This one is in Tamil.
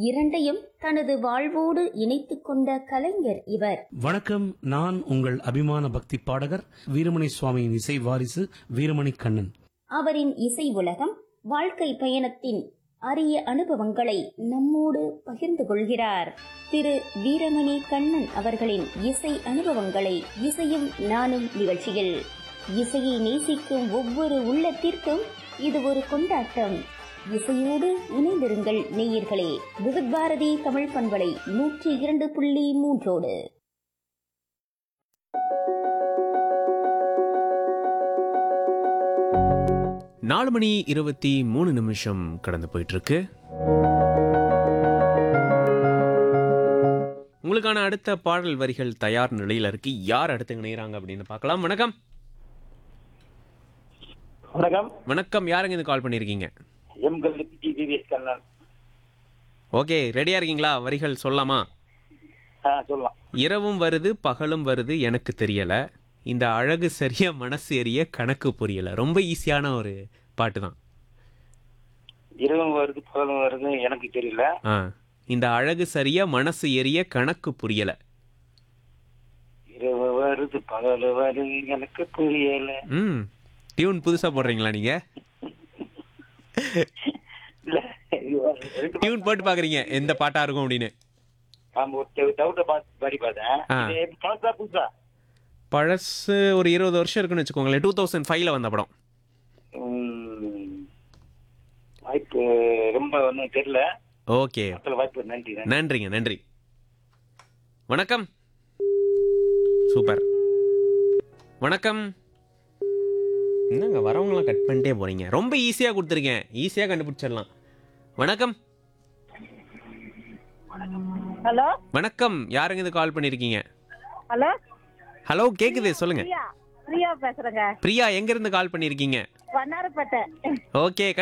இரண்டையும் தனது வாழ்வோடு இணைத்துக் கொண்ட கலைஞர் இவர் வணக்கம் நான் உங்கள் அபிமான பக்தி பாடகர் வீரமணி சுவாமியின் இசை வாரிசு வீரமணி கண்ணன் அவரின் இசை உலகம் வாழ்க்கை பயணத்தின் அரிய அனுபவங்களை நம்மோடு பகிர்ந்து கொள்கிறார் திரு வீரமணி கண்ணன் அவர்களின் இசை அனுபவங்களை இசையும் நானும் நிகழ்ச்சியில் இசையை நேசிக்கும் ஒவ்வொரு உள்ளத்திற்கும் இது ஒரு கொண்டாட்டம் இசையோடு இணைந்திருங்கள் நேயர்களே விவித் பாரதி தமிழ் பண்பலை நூற்றி இரண்டு புள்ளி மூன்றோடு நாலு மணி இருபத்தி மூணு நிமிஷம் கடந்து போயிட்டு இருக்கு உங்களுக்கான அடுத்த பாடல் வரிகள் தயார் நிலையில இருக்கு யார் அடுத்து இணைகிறாங்க அப்படின்னு பார்க்கலாம் வணக்கம் வணக்கம் வணக்கம் யாருங்க இது கால் பண்ணியிருக்கீங்க எம் கல்வி டிவிஎஸ் கண்ணன் ஓகே ரெடியா இருக்கீங்களா வரிகள் சொல்லலாமா ஆ சொல்லலாம் இரவும் வருது பகலும் வருது எனக்கு தெரியல இந்த அழகு சரியா மனசு எரிய கணக்கு புரியல ரொம்ப ஈஸியான ஒரு பாட்டு தான் இரவும் வருது பகலும் வருது எனக்கு தெரியல ஆ இந்த அழகு சரியா மனசு எரிய கணக்கு புரியல இரவு வருது பகல் வருது எனக்கு புரியல ம் டியூன் புதுசா போடுறீங்களா நீங்க இல்ல இது ஒரு ரெண்டு டியூன் போட்டு பாக்குறீங்க எந்த பாட்டா இருக்கும் அப்படின்னு ஆமா ஒரு டவுட்டை பார்த்து படி பார்த்தேன் ஆ. இது எப்படி பழசா புதுசா பழசு ஒரு இருபது வருஷம் இருக்குன்னு வச்சுக்கோங்களேன் டூ தௌசண்ட் ஃபைவ்ல வந்த படம் ம், வாய்ப்பு ரொம்ப ஒன்றும் தெரியல ஓகே மொத்தத்தில் வாய்ப்பு நன்றி நன்றி நன்றிங்க நன்றி வணக்கம் சூப்பர் வணக்கம் என்னங்க வரவங்களாம் கட் பண்ணிட்டே போறீங்க ரொம்ப ஈஸியா கொடுத்துருக்கேன் ஈஸியா கண்டுபிடிச்சிடலாம் வணக்கம் ஹலோ வணக்கம் யாருங்க இது கால் பண்ணிருக்கீங்க ஹலோ ஹலோ கேக்குது சொல்லுங்க பிரியா பிரியா பேசுறேங்க பிரியா எங்க இருந்து கால் பண்ணிருக்கீங்க வண்ணாரப்பேட்டை ஓகே